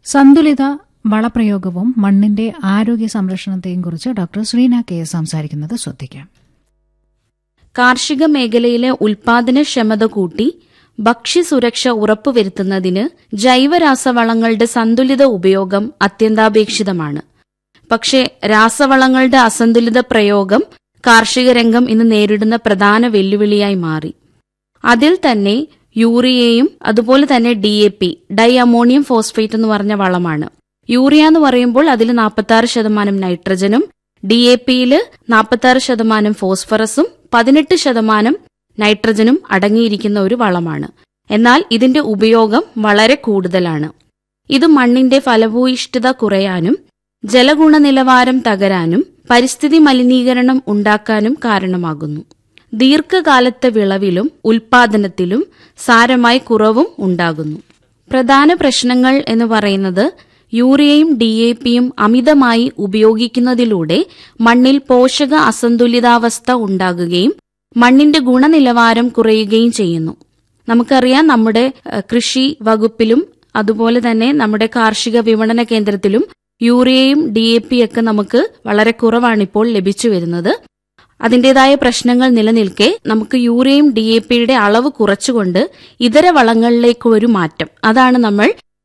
സന്തുലിത വളപ്രയോഗവും മണ്ണിന്റെ ആരോഗ്യ സംരക്ഷണത്തെയും കുറിച്ച് ഡോക്ടർ ശ്രീന കെ എസ് സംസാരിക്കുന്നത് ശ്രദ്ധിക്കാം കാർഷിക മേഖലയിലെ ഉൽപാദനക്ഷമത കൂട്ടി ഭക്ഷ്യസുരക്ഷ ഉറപ്പുവരുത്തുന്നതിന് ജൈവരാസവളങ്ങളുടെ സന്തുലിത ഉപയോഗം അത്യന്താപേക്ഷിതമാണ് പക്ഷേ രാസവളങ്ങളുടെ അസന്തുലിത പ്രയോഗം കാർഷിക രംഗം ഇന്ന് നേരിടുന്ന പ്രധാന വെല്ലുവിളിയായി മാറി അതിൽ തന്നെ യൂറിയയും അതുപോലെ തന്നെ D A P di ammonium phosphate എന്ന് പറഞ്ഞ വളമാണ് യൂറിയ എന്ന് പറയുമ്പോൾ അതിൽ നാൽപ്പത്തി ആറ് ശതമാനം നൈട്രജനും ഡി എ പിയിൽ നാൽപ്പത്തി ആറ് ശതമാനം ഫോസ്ഫറസും പതിനെട്ട് ശതമാനം നൈട്രജനും അടങ്ങിയിരിക്കുന്ന ഒരു വളമാണ് എന്നാൽ ഇതിന്റെ ഉപയോഗം വളരെ കൂടുതലാണ് ഇത് മണ്ണിന്റെ ഫലഭൂയിഷ്ഠത കുറയാനും ജലഗുണനിലവാരം തകരാനും പരിസ്ഥിതി മലിനീകരണം ഉണ്ടാക്കാനും കാരണമാകുന്നു ദീർഘകാലത്തെ വിളവിലും ഉൽപാദനത്തിലും സാരമായി കുറവും ഉണ്ടാകുന്നു പ്രധാന പ്രശ്നങ്ങൾ എന്ന് പറയുന്നത് യൂറിയയും ഡി എ പിയും അമിതമായി ഉപയോഗിക്കുന്നതിലൂടെ മണ്ണിൽ പോഷക അസന്തുലിതാവസ്ഥ ഉണ്ടാകുകയും മണ്ണിന്റെ ഗുണനിലവാരം കുറയുകയും ചെയ്യുന്നു നമുക്കറിയാം നമ്മുടെ ഏഹ്, കൃഷി വകുപ്പിലും അതുപോലെ തന്നെ നമ്മുടെ കാർഷിക വിപണന കേന്ദ്രത്തിലും യൂറിയയും ഡി എ പി ഒക്കെ നമുക്ക് വളരെ കുറവാണിപ്പോൾ ലഭിച്ചു വരുന്നത് അതിന്റേതായ പ്രശ്നങ്ങൾ നിലനിൽക്കെ നമുക്ക് യൂറിയയും ഡി എ പിയുടെ അളവ് കുറച്ചുകൊണ്ട് ഇതര വളങ്ങളിലേക്ക് ഒരു മാറ്റം അതാണ് നമ്മൾ